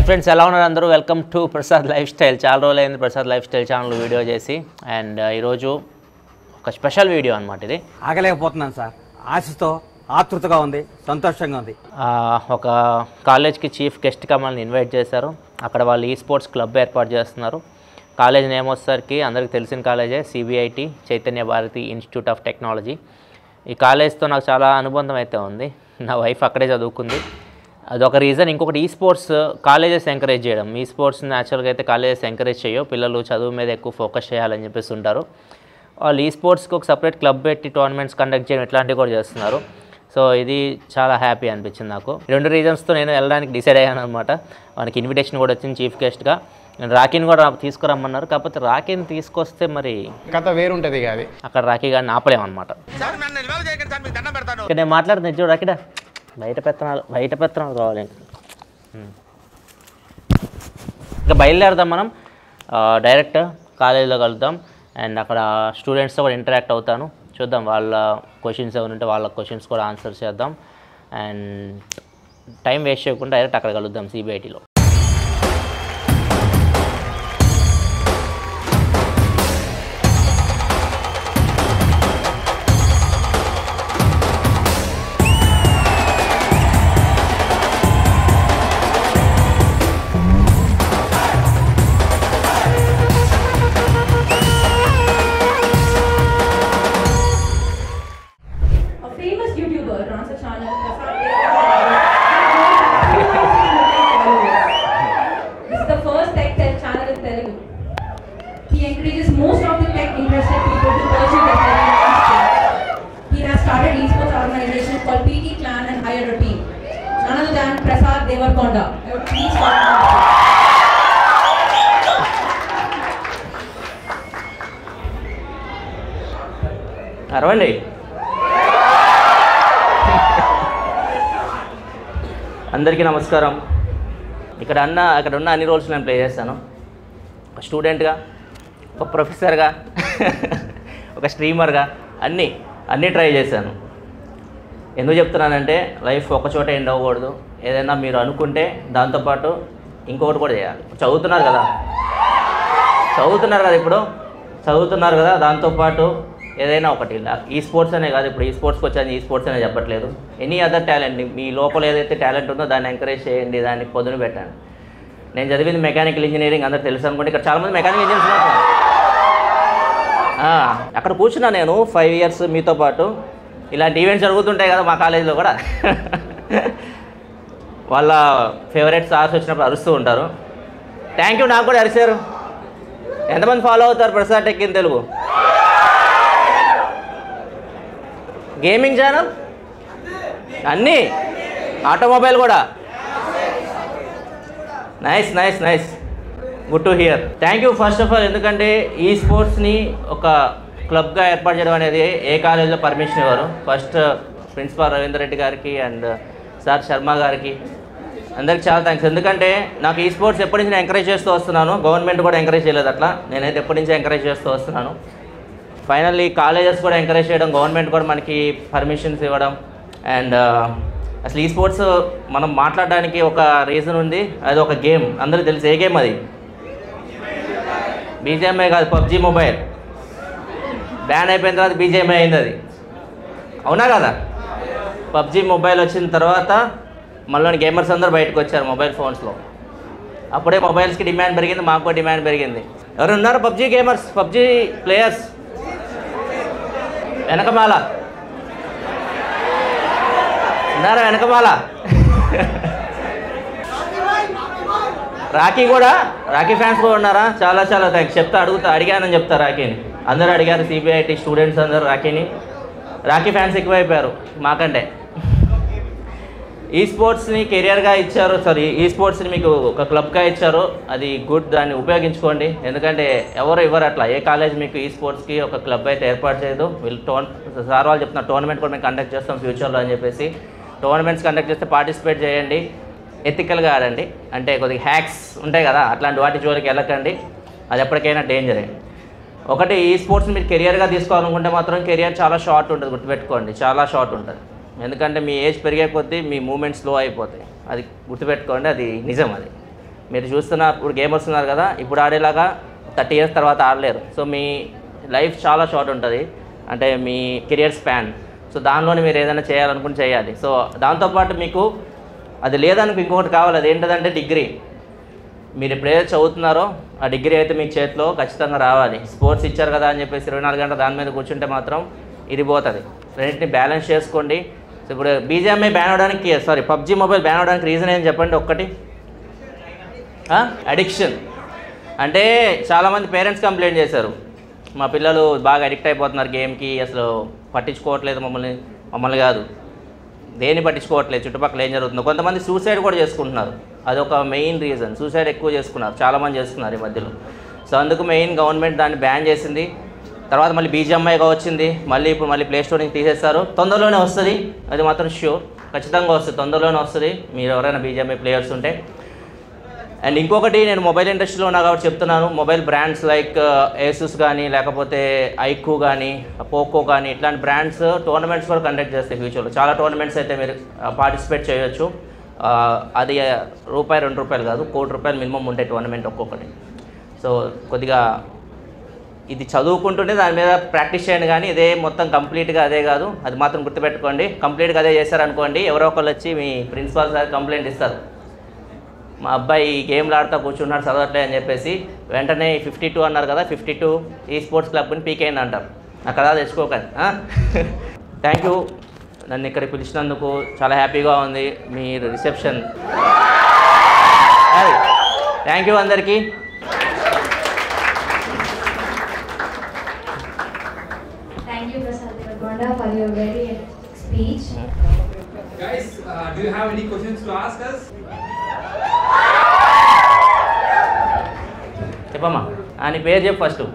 Hi friends ఎలా ఉన్నారు అందరూ welcome to Prasad lifestyle చాలా రోజులైంది Prasad lifestyle channel video చేసి అండ్ ఈరోజు ఒక స్పెషల్ వీడియో అనమాట ఇది ఆగలేకపోతున్నాను సార్ ఆశతో ఆతృతగా ఉంది సంతోషంగా ఉంది ఆ, ఒక కాలేజ్కి చీఫ్ గెస్ట్గా మనల్ని ఇన్వైట్ చేశారు అక్కడ వాళ్ళు ఈ స్పోర్ట్స్ క్లబ్ ఏర్పాటు చేస్తున్నారు కాలేజ్ నేమ్ వచ్చేసరికి అందరికీ తెలిసిన కాలేజే CBIT Chaitanya Bharathi institute of technology ఈ కాలేజ్తో నాకు చాలా అనుబంధం అయితే ఉంది నా వైఫ్ అక్కడే చదువుకుంది అదొక రీజన్ ఇంకొకటి ఈ స్పోర్ట్స్ కాలేజెస్ ఎంకరేజ్ చేయడం ఈ స్పోర్ట్స్ న్యాచురల్గా అయితే కాలేజెస్ ఎంకరేజ్ చేయవు పిల్లలు చదువు మీద ఎక్కువ ఫోకస్ చేయాలని చెప్పేసి ఉంటారు వాళ్ళు ఈ స్పోర్ట్స్కి ఒక సపరేట్ క్లబ్ పెట్టి టోర్నమెంట్స్ కండక్ట్ చేయడం ఇట్లాంటివి కూడా చేస్తున్నారు సో ఇది చాలా హ్యాపీ అనిపించింది నాకు ఈ రెండు రీజన్స్తో నేను వెళ్ళడానికి డిసైడ్ అయ్యాను అనమాట మనకి ఇన్విటేషన్ కూడా వచ్చింది చీఫ్ గెస్ట్గా నేను రాఖీని కూడా తీసుకురమ్మన్నారు కాకపోతే రాఖీని తీసుకొస్తే మరి కథ వేరుంటది ఇక అది అక్కడ రాఖీ గారిని ఆపలేమన్నమాట ఇక్కడ నేను మాట్లాడుతున్నా చూడు రాకిడా బయట పెత్తనాలు బయట పెత్తనాలు కావాలి ఇంకా. ఉమ్. ఇంకా బయలుదేరదాం మనం ఆ, డైరెక్ట్ కాలేజీలో కలుద్దాం అండ్ అక్కడ స్టూడెంట్స్తో కూడా ఇంటరాక్ట్ అవుతాను చూద్దాం వాళ్ళ క్వశ్చన్స్ ఏమైనా ఉంటే వాళ్ళ క్వశ్చన్స్ కూడా ఆన్సర్ చేద్దాం అండ్ టైం వేస్ట్ చేయకుండా డైరెక్ట్ అక్కడ కలుద్దాం సిబిఐటీలో A famous YouTuber runs a channel. This is the first tech tech channel in Telugu. He encourages most of the tech interested people to pursue their career in esports. He has started esports organization called PT Clan and hired a team. None other than Prasad Devarkonda. Please welcome him. అరవండి అందరికీ నమస్కారం ఇక్కడ అన్న అక్కడ ఉన్న అన్ని roles నేను play చేస్తాను ఒక స్టూడెంట్గా ఒక ప్రొఫెసర్గా ఒక స్ట్రీమర్గా అన్నీ అన్నీ ట్రై చేశాను ఎందుకు చెప్తున్నానంటే లైఫ్ ఒక చోట ఎండ్ అవ్వకూడదు ఏదైనా మీరు అనుకుంటే దాంతోపాటు ఇంకొకటి కూడా చేయాలి చదువుతున్నారు కదా చదువుతున్నారు కదా ఇప్పుడు చదువుతున్నారు కదా దాంతోపాటు ఏదైనా ఒకటి ఇలా ఈ స్పోర్ట్స్ అనే కాదు ఇప్పుడు ఈ స్పోర్ట్స్కి వచ్చాను ఈ స్పోర్ట్స్ అనే చెప్పట్లేదు ఎనీ అదర్ టాలెంట్ మీ లోపల ఏదైతే టాలెంట్ ఉందో దాన్ని ఎంకరేజ్ చేయండి దాన్ని పొద్దున పెట్టండి నేను చదివింది మెకానికల్ ఇంజనీరింగ్ అందరికి తెలుసు అనుకోండి ఇక్కడ చాలామంది మెకానికల్ ఇంజనీర్స్ ఉన్నారు ఆ, అక్కడ కూర్చున్నా నేను ఫైవ్ ఇయర్స్ మీతో పాటు ఇలాంటి ఈవెంట్స్ జరుగుతుంటాయి కదా మా కాలేజీలో కూడా వాళ్ళ ఫేవరెట్ సార్స్ వచ్చినప్పుడు అరుస్తూ ఉంటారు థ్యాంక్ యూ నాకు కూడా అరిచారు ఎంతమంది ఫాలో అవుతారు Prasad tech in Telugu gaming channel అన్నీ ఆటోమొబైల్ కూడా nice nice nice good to hear thank you first of all ఎందుకంటే ఈ స్పోర్ట్స్ని ఒక క్లబ్గా ఏర్పాటు చేయడం అనేది ఏ కాలేజీలో పర్మిషన్ ఇవ్వరు ఫస్ట్ ప్రిన్సిపాల్ రవీందర్ రెడ్డి గారికి అండ్ సార్ శర్మ గారికి అందరికి చాలా థ్యాంక్స్ ఎందుకంటే నాకు ఈ స్పోర్ట్స్ ఎప్పటి నుంచి నేను ఎంకరేజ్ చేస్తూ వస్తున్నాను గవర్నమెంట్ కూడా ఎంకరేజ్ చేయలేదు అట్లా నేనైతే ఎప్పటి నుంచి ఎంకరేజ్ చేస్తూ వస్తున్నాను ఫైనల్లీ కాలేజెస్ కూడా ఎంకరేజ్ చేయడం గవర్నమెంట్ కూడా మనకి పర్మిషన్స్ ఇవ్వడం అండ్ అసలు ఈ స్పోర్ట్స్ మనం మాట్లాడడానికి ఒక రీజన్ ఉంది అది ఒక గేమ్ అందరికీ తెలుసు ఏ గేమ్ అది బీజేఎంఐ కాదు పబ్జీ మొబైల్ బ్యాన్ అయిపోయిన తర్వాత బీజేఎంఐ అయింది అది అవునా కదా పబ్జీ మొబైల్ వచ్చిన తర్వాత మళ్ళీ గేమర్స్ అందరూ బయటకు వచ్చారు మొబైల్ ఫోన్స్లో అప్పుడే మొబైల్స్కి డిమాండ్ పెరిగింది మాకు కూడా డిమాండ్ పెరిగింది ఎవరు ఉన్నారు పబ్జీ గేమర్స్ పబ్జీ ప్లేయర్స్ వెనకమాల ఉన్నారా వెనకమాల రాఖీ కూడా రాఖీ ఫ్యాన్స్ కూడా ఉన్నారా చాలా చాలా థ్యాంక్స్ చెప్తా అడుగుతా అడిగానని చెప్తా రాఖీని అందరూ అడిగారు సిబిఐటి స్టూడెంట్స్ అందరూ రాఖీని రాఖీ ఫ్యాన్స్ ఎక్కువైపోయారు మాకంటే ఈ స్పోర్ట్స్ని కెరియర్గా ఇచ్చారు సారీ ఈ స్పోర్ట్స్ని మీకు ఒక క్లబ్గా ఇచ్చారు అది గుడ్ దాన్ని ఉపయోగించుకోండి ఎందుకంటే ఎవరు ఇవ్వరు అట్లా ఏ కాలేజ్ మీకు ఈ స్పోర్ట్స్కి ఒక క్లబ్ అయితే ఏర్పాటు చేయదు వీళ్ళు టోన్ సార్ వాళ్ళు చెప్తున్న టోర్నమెంట్ కూడా మేము కండక్ట్ చేస్తాం ఫ్యూచర్లో అని చెప్పేసి టోర్నమెంట్స్ కండక్ట్ చేస్తే పార్టిసిపేట్ చేయండి ఎథికల్గా ఆడండి అంటే కొద్దిగా హ్యాక్స్ ఉంటాయి కదా అట్లాంటి వాటి జోలికి వెళ్ళకండి అది ఎప్పటికైనా డేంజరే ఒకటి ఈ స్పోర్ట్స్ మీరు కెరియర్గా తీసుకోవాలనుకుంటే మాత్రం కెరియర్ చాలా షార్ట్ ఉంటుంది గుర్తుపెట్టుకోండి చాలా షార్ట్ ఉంటుంది ఎందుకంటే మీ ఏజ్ పెరిగే కొద్దీ మీ మూమెంట్ స్లో అయిపోతాయి అది గుర్తుపెట్టుకోండి అది నిజం అది మీరు చూస్తున్న ఇప్పుడు గేమర్స్ ఉన్నారు కదా ఇప్పుడు ఆడేలాగా థర్టీ ఇయర్స్ తర్వాత ఆడలేరు సో మీ లైఫ్ చాలా షార్ట్ ఉంటుంది అంటే మీ కెరియర్ స్పాన్ సో దానిలోనే మీరు ఏదైనా చేయాలనుకుంటే చేయాలి సో దాంతోపాటు మీకు అది లేదనుకో ఇంకొకటి కావాలి అది ఏంటంటే డిగ్రీ మీరు ఇప్పుడు ఏదైతే చదువుతున్నారో ఆ డిగ్రీ అయితే మీ చేతిలో ఖచ్చితంగా రావాలి స్పోర్ట్స్ ఇచ్చారు కదా అని చెప్పేసి ఇరవై నాలుగు గంటలు దాని మీద కూర్చుంటే మాత్రం ఇది పోతుంది రెండింటిని బ్యాలెన్స్ చేసుకోండి సో ఇప్పుడు బీజేఎంఐ బ్యాన్ అవడానికి సారీ పబ్జీ మొబైల్ బ్యాన్ అవడానికి రీజన్ ఏం చెప్పండి ఒక్కటి అడిక్షన్ అంటే చాలామంది పేరెంట్స్ కంప్లైంట్ చేశారు మా పిల్లలు బాగా అడిక్ట్ అయిపోతున్నారు గేమ్కి అసలు పట్టించుకోవట్లేదు మమ్మల్ని మమ్మల్ని కాదు దేన్ని పట్టించుకోవట్లేదు చుట్టుపక్కల ఏం జరుగుతుందో కొంతమంది సూసైడ్ కూడా చేసుకుంటున్నారు అదొక మెయిన్ రీజన్ సూసైడ్ ఎక్కువ చేసుకున్నారు చాలామంది చేసుకున్నారు ఈ మధ్యలో సో అందుకు మెయిన్ గవర్నమెంట్ దాన్ని బ్యాన్ చేసింది తర్వాత మళ్ళీ బీజీఎంఐగా వచ్చింది మళ్ళీ ఇప్పుడు మళ్ళీ ప్లే స్టోర్ నుంచి తీసేస్తారు తొందరలోనే వస్తుంది అది మాత్రం ష్యూర్ ఖచ్చితంగా వస్తుంది తొందరలోనే వస్తుంది మీరు ఎవరైనా బీజీఎంఐ ప్లేయర్స్ ఉంటే అండ్ ఇంకొకటి నేను మొబైల్ ఇండస్ట్రీలో ఉన్నా కాబట్టి చెప్తున్నాను మొబైల్ బ్రాండ్స్ లైక్ ఏసుస్ కానీ లేకపోతే ఐక్యూ కానీ పోకో కానీ ఇట్లాంటి బ్రాండ్స్ టోర్నమెంట్స్ కూడా కండక్ట్ చేస్తాయి ఫ్యూచర్లో చాలా టోర్నమెంట్స్ అయితే మీరు పార్టిసిపేట్ చేయొచ్చు ఆ, అది రూపాయి రెండు రూపాయలు కాదు కోటి రూపాయలు మినిమం ఉంటాయి టోర్నమెంట్ ఒక్కొక్కటి సో కొద్దిగా ఇది చదువుకుంటుంటే దాని మీద ప్రాక్టీస్ చేయండి కానీ ఇదే మొత్తం కంప్లీట్గా అదే కాదు అది మాత్రం గుర్తుపెట్టుకోండి కంప్లీట్గా అదే చేశారనుకోండి ఎవరో ఒకళ్ళు వచ్చి మీ ప్రిన్సిపాల్ సార్ కంప్లైంట్ ఇస్తారు మా అబ్బాయి ఈ గేమ్లు ఆడుతూ కూర్చున్నాడు చదవట్లే అని చెప్పేసి వెంటనే ఫిఫ్టీ టూ అన్నారు కదా ఫిఫ్టీ టూ ఈ స్పోర్ట్స్ క్లబ్ని పీకేయండి అంటారు అక్కడ తెచ్చుకోకండి థ్యాంక్ యూ నన్ను ఇక్కడ పిలిచినందుకు చాలా హ్యాపీగా ఉంది మీరు రిసెప్షన్ థ్యాంక్ యూ అందరికీ Thank you, Prasad Devarakonda, for your very speech. Guys, uh, do you have any questions to ask us? చెప్పమ్మా ఆ, నీ పేరు చెప్పు ఫస్ట్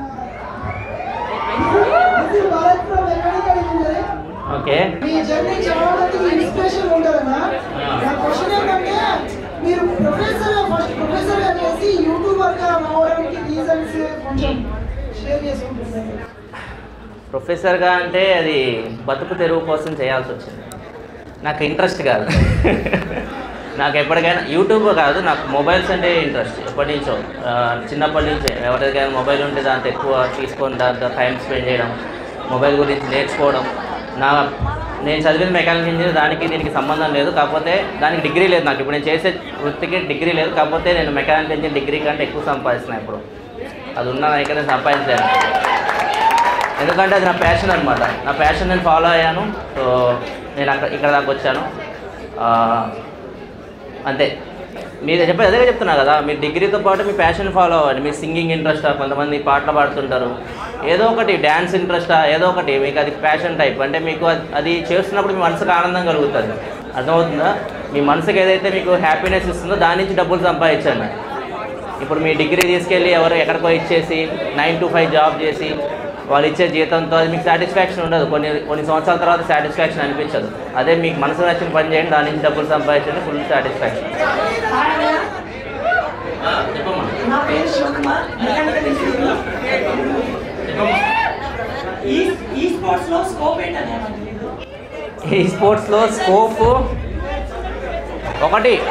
ఓకే మీ జర్నీ చాలా మందికి ఇన్స్పిరేషన్ ఉంటుందన్నా నా క్వశ్చన్ ఏంటంటే మీరు ప్రొఫెసర్ ఫస్ట్ ప్రొఫెసర్ గా చేసి యూట్యూబర్ గా రావడానికి రీజన్స్ కొంచెం షేర్ చేసుకుంటున్నారు ప్రొఫెసర్గా అంటే అది బతుకు తెరువు కోసం చేయాల్సి వచ్చింది నాకు ఇంట్రెస్ట్ కాదు నాకు ఎప్పటికైనా యూట్యూబ్ కాదు నాకు మొబైల్స్ అంటే ఇంట్రెస్ట్ ఎప్పటి నుంచో ఆ, చిన్నప్పటి నుంచే ఎవరికైనా మొబైల్ ఉంటే దాంతో ఎక్కువ తీసుకొని దాంతో టైం స్పెండ్ చేయడం మొబైల్ గురించి నేర్చుకోవడం నా నేను చదివిన మెకానికల్ ఇంజనీర్ దానికి దీనికి సంబంధం లేదు కాకపోతే దానికి డిగ్రీ లేదు నాకు ఇప్పుడు నేను చేసే వృత్తికి డిగ్రీ లేదు కాకపోతే నేను మెకానికల్ ఇంజనీర్ డిగ్రీ కంటే ఎక్కువ సంపాదిస్తున్నాను ఇప్పుడు అది ఉన్న దానికైతే నేను సంపాదించాను ఎందుకంటే అది నా ప్యాషన్ అనమాట నా ప్యాషన్ నేను ఫాలో అయ్యాను సో నేను అక్కడ ఇక్కడ దాకా వచ్చాను ఆ, అంతే మీరు చెప్పేది అదే చెప్తున్నా కదా మీరు డిగ్రీతో పాటు మీ ప్యాషన్ ఫాలో అవ్వండి మీ సింగింగ్ ఇంట్రెస్టా కొంతమంది పాటలు పాడుతుంటారు ఏదో ఒకటి డ్యాన్స్ ఇంట్రెస్టా ఏదో ఒకటి మీకు అది ప్యాషన్ టైప్ అంటే మీకు అది- అది చేస్తున్నప్పుడు మీ మనసుకు ఆనందం కలుగుతుంది అర్థమవుతుందా మీ మనసుకి ఏదైతే మీకు హ్యాపీనెస్ ఇస్తుందో దాని నుంచి డబ్బులు సంపాదించండి ఇప్పుడు మీ డిగ్రీ తీసుకెళ్ళి ఎవరు ఎక్కడికో ఇచ్చేసి నైన్ టు ఫైవ్ జాబ్ చేసి వాళ్ళు ఇచ్చే జీతంతో అది మీకు సాటిస్ఫాక్షన్ ఉండదు కొన్ని కొన్ని సంవత్సరాల తర్వాత సాటిస్ఫాక్షన్ అనిపించదు అదే మీకు మనసు నచ్చిన పని చేయండి దాని నుంచి డబ్బులు సంపాదించండి ఫుల్ సాటిస్ఫాక్షన్ చెప్పమ్మా నా పేరు శివకుమార్ మెకానికల్ ఇంజనీర్ చెప్పమ్మా ఈ ఈ స్పోర్ట్స్ లో స్కోప్ ఏంటనే నాకు తెలీదు ఈ స్పోర్ట్స్లో స్కోప్ ఒకటి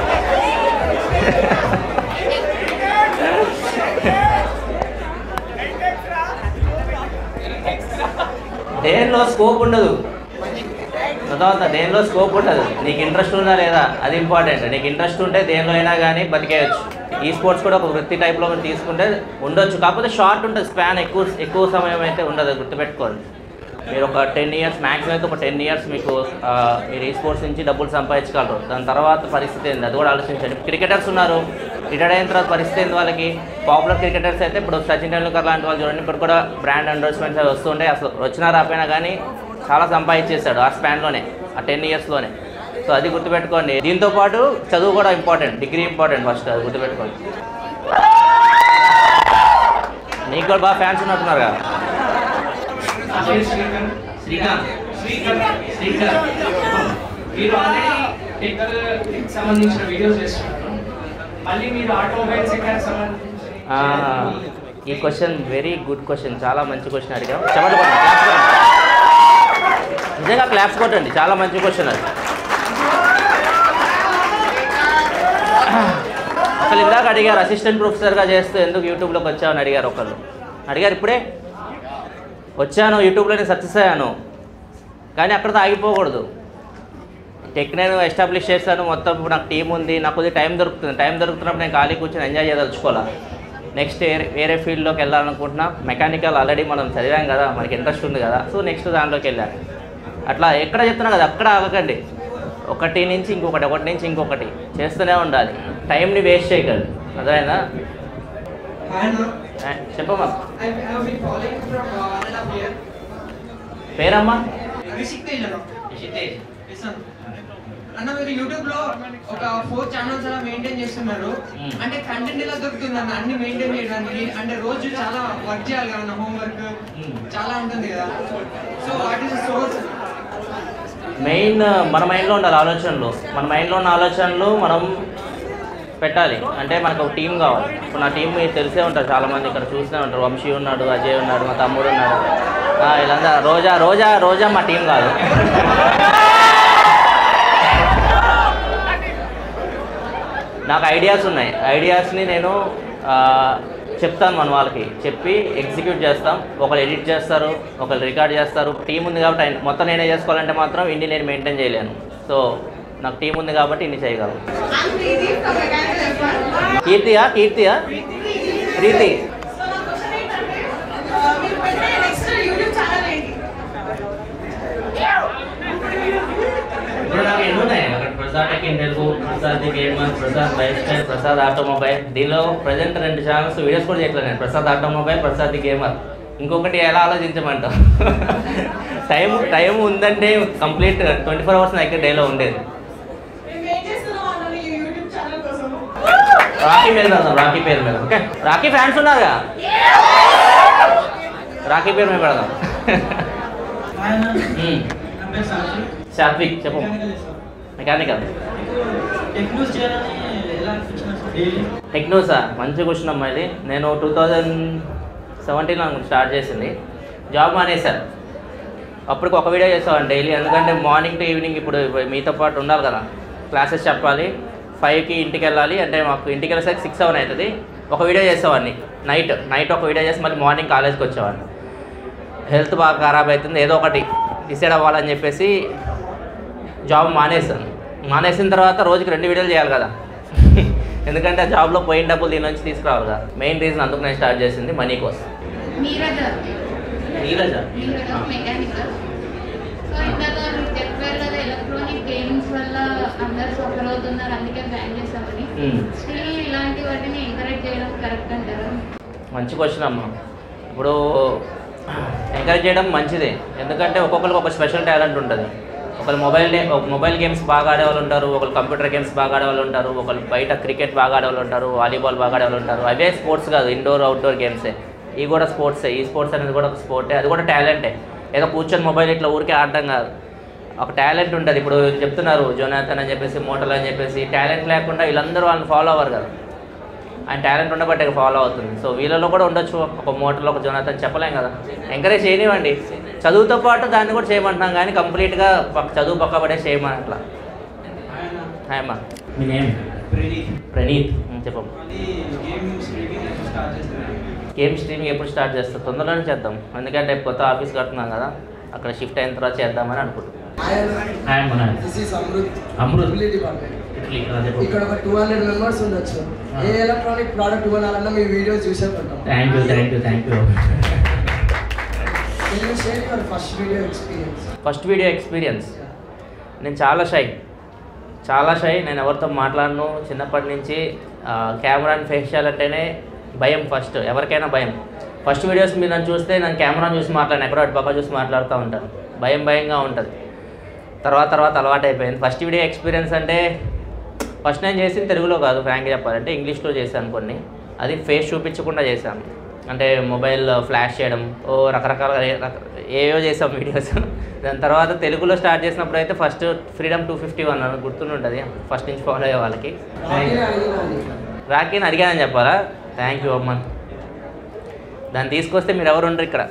దేనిలో స్కోప్ ఉండదు తర్వాత దేనిలో స్కోప్ ఉండదు నీకు ఇంట్రెస్ట్ ఉందా లేదా అది ఇంపార్టెంట్ నీకు ఇంట్రెస్ట్ ఉంటే దేనిలో అయినా కానీ బతికేయచ్చు ఈ స్పోర్ట్స్ కూడా ఒక వృత్తి టైప్లో మనం తీసుకుంటే ఉండొచ్చు కాకపోతే షార్ట్ ఉంటుంది స్పాన్ ఎక్కువ ఎక్కువ సమయం అయితే ఉండదు గుర్తుపెట్టుకోండి మీరు ఒక టెన్ ఇయర్స్ మ్యాక్సిమం అయితే ఒక టెన్ ఇయర్స్ మీకు ఆ, మీరు ఈ స్పోర్ట్స్ నుంచి డబ్బులు సంపాదించగలరు దాని తర్వాత పరిస్థితి ఏంది అది కూడా ఆలోచించండి క్రికెటర్స్ ఉన్నారు రిటైర్ అయిన తర్వాత పరిస్థితి ఏంది వాళ్ళకి పాపులర్ క్రికెటర్స్ అయితే ఇప్పుడు సచిన్ టెండూల్కర్ లాంటి వాళ్ళు చూడండి ఇప్పుడు కూడా బ్రాండ్ ఎండోర్స్మెంట్స్ అవి వస్తుంటాయి అసలు వచ్చినా రాపోయినా కానీ చాలా సంపాదించేశాడు ఆ స్పాన్లోనే ఆ టెన్ ఇయర్స్లోనే సో అది గుర్తుపెట్టుకోండి దీంతో పాటు చదువు కూడా ఇంపార్టెంట్ డిగ్రీ ఇంపార్టెంట్ ఫస్ట్ అది గుర్తుపెట్టుకోండి నీకు కూడా బాగా ఫ్యాన్స్ ఉన్నట్టున్నారు కదా నా పేరు శ్రీకాంత్ శ్రీకాంత్ శ్రీకాంత్ శ్రీకాంత్ మీరు ఆల్రెడీ టెక్నికల్ సంబంధించిన వీడియోస్ చేస్తున్నారు మళ్ళీ మీరు ఆటోమొబైల్ సెక్టర్ సంబంధించి ఆ, ఈ క్వశ్చన్ వెరీ గుడ్ క్వశ్చన్ చాలా మంచి క్వశ్చన్ అడిగాం చెప్పండి కొట్టండి క్లాప్స్ కొట్టండి నిజంగా క్లాప్స్ కొట్టండి చాలా మంచి క్వశ్చన్ అది ఒకళ్ళు ఇందాక అడిగారు అసిస్టెంట్ ప్రొఫెసర్గా చేస్తూ ఎందుకు యూట్యూబ్లోకి వచ్చావని అడిగారు ఒకళ్ళు అడిగారు ఇప్పుడే వచ్చాను యూట్యూబ్లోనే సక్సెస్ అయ్యాను కానీ అక్కడితో ఆగిపోకూడదు టెక్ నేను ఎస్టాబ్లిష్ చేశాను మొత్తం ఇప్పుడు నాకు టీం ఉంది నాకు కొద్దిగా టైం దొరుకుతుంది టైం దొరుకుతున్నప్పుడు నేను ఖాళీ కూర్చొని ఎంజాయ్ చేయదలుచుకోవాలా నెక్స్ట్ వేరే వేరే ఫీల్డ్లోకి వెళ్ళాలనుకుంటున్నా మెకానికల్ ఆల్రెడీ మనం చదివాం కదా మనకి ఇంట్రెస్ట్ ఉంది కదా సో నెక్స్ట్ దాంట్లోకి వెళ్ళాను అట్లా ఎక్కడ చెప్తున్నా కదా అక్కడ ఆగకండి ఒకటి నుంచి ఇంకొకటి ఒకటి నుంచి ఇంకొకటి చేస్తూనే ఉండాలి టైంని వేస్ట్ చేయకండి అదేనా Hi, Anna. చెప్పమ్మా I have been following you from uh, one and a half year. పేరమ్మా రిషిక్తేజ్ అన్న Yes, అన్న. అన్న మీరు యూట్యూబ్ లో ఒక ఫోర్ ఛానల్స్ అలా మెయింటైన్ చేస్తున్నారు Hmm. అంటే కంటెంట్ ఎలా దొరుకుతుంది అన్న అన్ని మెయింటైన్ చేయడానికి అంటే రోజు చాలా వర్క్ చేయాలి కదా హోంవర్క్ Hmm. చాలా ఉంటుంది కదా so what is source main మన మైండ్లో ఉండాలి ఆలోచనలు మన మైండ్లో ఉన్న ఆలోచనలు మనం పెట్టాలి అంటే మనకు ఒక టీం కావాలి ఇప్పుడు నా టీం మీకు తెలిసే ఉంటారు చాలామంది ఇక్కడ చూస్తూనే ఉంటారు వంశీ ఉన్నాడు అజయ్ ఉన్నాడు మా తమ్ముడు ఉన్నాడు ఆ, వీళ్ళంతా రోజా రోజా రోజా మా టీం కాదు నాకు ఐడియాస్ ఉన్నాయి ఐడియాస్ని నేను ఆ, చెప్తాను మన వాళ్ళకి చెప్పి ఎగ్జిక్యూట్ చేస్తాం ఒకరు ఎడిట్ చేస్తారు ఒకరు రికార్డ్ చేస్తారు టీం ఉంది కాబట్టి ఆయన- మొత్తం నేనే చేసుకోవాలంటే మాత్రం ఇన్ని నేను మెయింటైన్ చేయలేను సో నాకు టీం ఉంది కాబట్టి ఇన్ని చేయగలను కీర్తియా కీర్తియా ప్రీతి ఇప్పుడు నాకు ఎన్ని ఉన్నాయి అక్కడ Prasad tech in Telugu Prasad the gamer Prasad lifestyle Prasad automobile దీనిలో ప్రజెంట్ రెండు ఛానల్స్ వీడియోస్ కూడా చేయట్లేదు నేను Prasad automobile Prasad the gamer ఇంకొకటి ఎలా ఆలోచించమంటాం టైం టైం ఉందంటే కంప్లీట్ ట్వంటీ ఫోర్ అవర్స్ నా దగ్గర డేలో ఉండేది రాఖీ మీద పెడదాం రాఖీ పేరు మీద ఓకే రాఖీ ఫ్యాన్స్ ఉన్నారుగా రాఖీ పేరు మీద పెడదాం మ్మ్. సాత్విక్ చెప్పు మెకానికల్ టెక్నూస్ చేయాలని ఎలా అనిపించిన డైలీ టెక్నోసా మంచి క్వశ్చన్ అమ్మా ఇది నేను టూ థౌజండ్ సెవెంటీన్ స్టార్ట్ చేసింది జాబ్ మానేశాను అప్పటికి ఒక వీడియో చేసేవాడిని డైలీ ఎందుకంటే మార్నింగ్ టు ఈవినింగ్ ఇప్పుడు మీతో పాటు ఉండాలి కదా క్లాసెస్ చెప్పాలి ఫైవ్కి ఇంటికి వెళ్ళాలి అంటే మాకు ఇంటికి వెళ్ళేసరికి సిక్స్ సెవెన్ అవుతుంది ఒక వీడియో చేసేవాడిని నైట్ నైట్ ఒక వీడియో చేసి మళ్ళీ మార్నింగ్ కాలేజ్కి వచ్చేవాడిని హెల్త్ బాగా ఖరాబ్ అవుతుంది ఏదో ఒకటి డిసైడ్ అవ్వాలని చెప్పేసి జాబ్ మానేసాను మానేసిన తర్వాత రోజుకి రెండు వీడియోలు చేయాలి కదా ఎందుకంటే ఆ జాబ్లో పోయిన డబ్బులు దీని నుంచి తీసుకురావాలి కదా మెయిన్ రీజన్ అందుకు నేను స్టార్ట్ చేసింది మనీ కోసం నీరజ నీరజ నీరజ మెకానికల్ సో ఇందాక మీరు చెప్పారు కదా ఎలక్ట్రానిక్ గేమ్స్ వల్ల అందరు సఫర్ అవుతున్నారు అందుకే బ్యాన్ చేసామని మ్మ్. స్టిల్ ఇలాంటి వాటిని ఎంకరేజ్ చేయడం కరెక్ట్ అంటారా మంచి క్వశ్చన్ అమ్మ ఇప్పుడు ఎంకరేజ్ చేయడం మంచిదే ఎందుకంటే ఒక్కొక్కరికి ఒక స్పెషల్ టాలెంట్ ఉంటుంది ఒకరు మొబైల్ గే- ఒక మొబైల్ గేమ్స్ బాగా ఆడేవాళ్ళు ఉంటారు ఒకరు కంప్యూటర్ గేమ్స్ బాగా ఆడేవాళ్ళు ఉంటారు ఒకరు బయట క్రికెట్ బాగా ఆడేవాళ్ళు ఉంటారు వాలీబాల్ బాగా ఆడేవాళ్ళు ఉంటారు అవే స్పోర్ట్స్ కాదు ఇండోర్ అవుట్డోర్ గేమ్సే ఇవి కూడా స్పోర్ట్సే ఈ స్పోర్ట్స్ అనేది కూడా ఒక స్పోర్టే అది కూడా టాలెంటే ఏదో కూర్చొని మొబైల్ ఇట్లా ఊరికే ఆడడం కాదు ఒక టాలెంట్ ఉంటుంది ఇప్పుడు చెప్తున్నారు జోనాథన్ అని చెప్పేసి మోటల్ అని చెప్పేసి టాలెంట్ లేకుండా వీళ్ళందరూ వాళ్ళని ఫాలో అవ్వరు కదా ఆయన టాలెంట్ ఉండబట్టే ఫాలో అవుతుంది సో వీళ్ళలో కూడా ఉండొచ్చు ఒక మోటార్లో ఒక జోనాథన్ చెప్పలేం కదా ఎంకరేజ్ చేయనివ్వండి చదువుతో పాటు దాన్ని కూడా చేయమంటున్నాం కానీ కంప్లీట్గా పక్క- చదువు పక్క పడే చేయమని అట్లా హాయ్ అమ్మా మీ నేమ్ ప్రణీత్ ప్రణీత్ ఉమ్, చెప్పమ్మా అది గేమ్ స్ట్రీమింగ్ స్టార్ట్ చేస్తున్నాను గేమ్ స్ట్రీమింగ్ ఎప్పుడు స్టార్ట్ చేస్తాం తొందరలోనే చేద్దాం ఎందుకంటే కొత్త ఆఫీస్ కడుతున్నాం కదా అక్కడ షిఫ్ట్ అయిన తర్వాత చేద్దామని అనుకుంటున్నాం హాయ్ అమ్మా this is Amrit Amrit Mobility department. ఇట్లీ ఆ, చెప్పు ఇక్కడ ఒక టూ హండ్రెడ్ మెంబర్స్ ఉండొచ్చు Ah. ఏ ఎలక్ట్రానిక్ ప్రోడక్ట్ కొనాలన్నా మీ వీడియోస్ చూసే కొంటాం thank you thank you thank you Can you share your first video experience? First video experience నేను చాలా షై చాలా షై నేను ఎవరితో మాట్లాడను చిన్నప్పటి నుంచి ఆ, కెమెరాని ఫేస్ చేయాలంటేనే భయం ఫస్ట్ ఎవరికైనా భయం ఫస్ట్ వీడియోస్ మీరు నన్ను చూస్తే నేను కెమెరాని చూసి మాట్లాడాను ఎక్కడో అటు పక్క చూసి మాట్లాడుతూ ఉంటాను భయం భయంగా ఉంటుంది తర్వాత తర్వాత అలవాటు అయిపోయింది ఫస్ట్ వీడియో ఎక్స్పీరియన్స్ అంటే ఫస్ట్ నేను చేసింది తెలుగులో కాదు ఫ్రాంక్గా చెప్పాలంటే ఇంగ్లీష్లో చేశాను కొన్ని అది ఫేస్ చూపించకుండా చేశాను అంటే మొబైల్ ఫ్లాష్ చేయడం ఓ రకరకాల రక- ఏవో చేసాం వీడియోస్ దాని తర్వాత తెలుగులో స్టార్ట్ చేసినప్పుడు అయితే first freedom two fifty one అని గుర్తుంటుంది ఫస్ట్ నుంచి ఫాలో అయ్యే వాళ్ళకి రాకీని అడిగినాను. రాకీని అడిగానని చెప్పాలా థ్యాంక్ యూ అమ్మన్ దాన్ని తీసుకొస్తే మీరు ఎవరు ఉండరు ఇక్కడ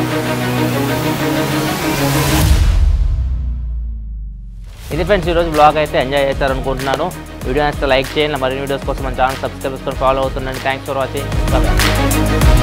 ఇది ఫ్రెండ్స్ ఈరోజు బ్లాగ్ అయితే ఎంజాయ్ చేస్తారు అనుకుంటున్నాను వీడియో నచ్చితే లైక్ చేయండి మరిన్ని వీడియోస్ కోసం మన ఛానల్ సబ్స్క్రైబ్ చేసుకొని ఫాలో అవుతుండండి థ్యాంక్స్ ఫర్ వాచింగ్